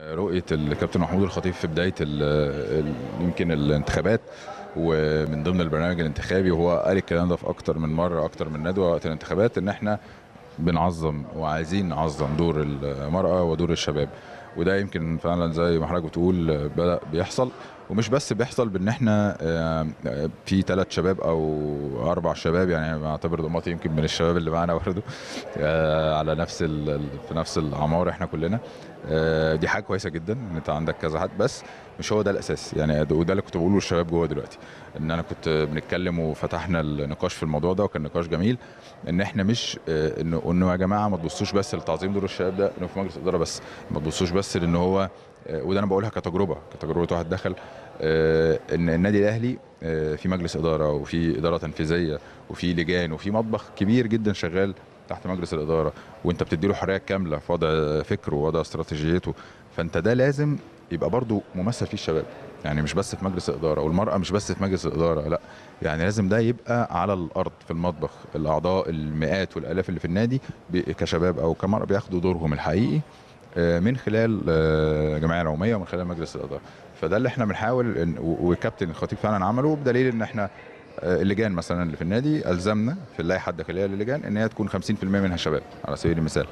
رؤيه الكابتن محمود الخطيب في بدايه ال ال يمكن الانتخابات ومن ضمن البرنامج الانتخابي وهو قال الكلام ده في اكتر من مره اكتر من ندوه وقت الانتخابات ان احنا بنعظم وعايزين نعظم دور المراه ودور الشباب وده يمكن فعلا زي ما حضرتك بتقول بدا بيحصل ومش بس بيحصل بان احنا في ثلاث شباب او اربع شباب يعني بعتبر ضماتي يمكن من الشباب اللي معانا برضه على نفس في نفس الاعمار احنا كلنا دي حاجه كويسه جدا ان انت عندك كذا حد بس مش هو ده الاساس يعني وده اللي كنت بقوله للشباب جوه دلوقتي ان انا كنت بنتكلم وفتحنا النقاش في الموضوع ده وكان نقاش جميل ان احنا مش انه انه يا جماعه ما تبصوش بس لتعظيم دور الشباب ده انه في مجلس الاداره بس ما تبصوش بس لان هو وده انا بقولها كتجربه كتجربه واحد دخل ان النادي الاهلي في مجلس اداره وفي اداره تنفيذيه وفي لجان وفي مطبخ كبير جدا شغال تحت مجلس الاداره وانت بتدي له حريه كامله في وضع فكره ووضع استراتيجيته فانت ده لازم يبقى برضو ممثل فيه الشباب يعني مش بس في مجلس الاداره والمراه مش بس في مجلس الاداره لا يعني لازم ده يبقى على الارض في المطبخ الاعضاء المئات والالاف اللي في النادي كشباب او كمراه بياخدوا دورهم الحقيقي من خلال الجمعيه العموميه ومن خلال مجلس الاداره فده اللي احنا بنحاول وكابتن الخطيب فعلا عمله بدليل ان احنا اللجان مثلا اللي في النادي الزمنا في اللائحه الداخليه للجان ان هي تكون 50% منها شباب على سبيل المثال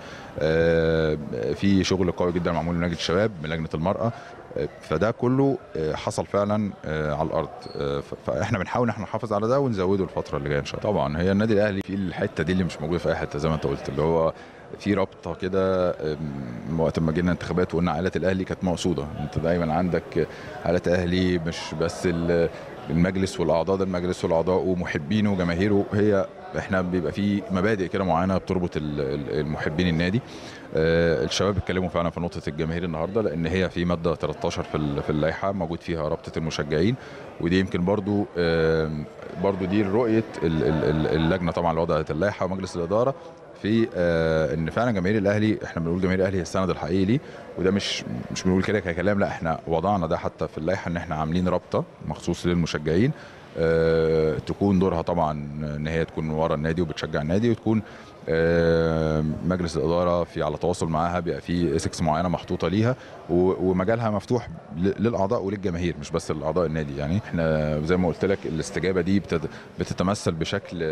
في شغل قوي جدا معمول من لجنه الشباب من لجنه المراه فده كله حصل فعلا على الارض فاحنا بنحاول ان احنا نحافظ على ده ونزوده الفتره اللي جايه ان شاء الله طبعا هي النادي الاهلي في الحته دي اللي مش موجوده في اي حته زي ما انت قلت اللي هو في رابطه كده وقت ما جينا انتخابات وقلنا عائله الاهلي كانت مقصوده انت دايما عندك عائله اهلي مش بس المجلس والاعضاء ده المجلس والاعضاء ومحبينه وجماهيره هي احنا بيبقى في مبادئ كده معينه بتربط المحبين النادي الشباب اتكلموا فعلا في نقطه الجماهير النهارده لان هي في ماده 13 في في اللائحه موجود فيها رابطه المشجعين ودي يمكن برضو برضو دي رؤيه اللجنه طبعا اللي وضعت اللائحه ومجلس الاداره في آه ان فعلا جماهير الاهلي احنا بنقول جماهير الاهلي هي السند الحقيقي ليه وده مش مش بنقول كده ككلام لا احنا وضعنا ده حتى في اللائحه ان احنا عاملين رابطه مخصوص للمشجعين آه تكون دورها طبعا ان هي تكون ورا النادي وبتشجع النادي وتكون آه مجلس الاداره في على تواصل معاها بيبقى في اسكس معينه محطوطه ليها ومجالها مفتوح للاعضاء وللجماهير مش بس لاعضاء النادي يعني احنا زي ما قلت لك الاستجابه دي بتتمثل بشكل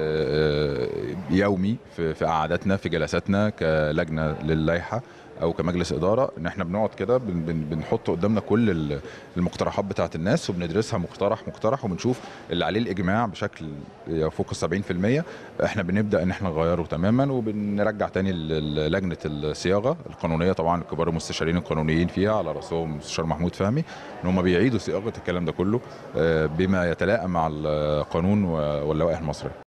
يومي في قعداتنا في جلساتنا كلجنه للائحه او كمجلس اداره ان احنا بنقعد كده بنحط قدامنا كل المقترحات بتاعه الناس وبندرسها مقترح مقترح وبنشوف اللي عليه الاجماع بشكل يفوق ال 70% احنا بنبدا ان احنا نغيره تماما وبنرجع تاني لجنه الصياغه القانونيه طبعا كبار المستشارين القانونيين فيها على راسهم المستشار محمود فهمي ان هم بيعيدوا صياغه الكلام ده كله بما يتلائم مع القانون واللوائح المصريه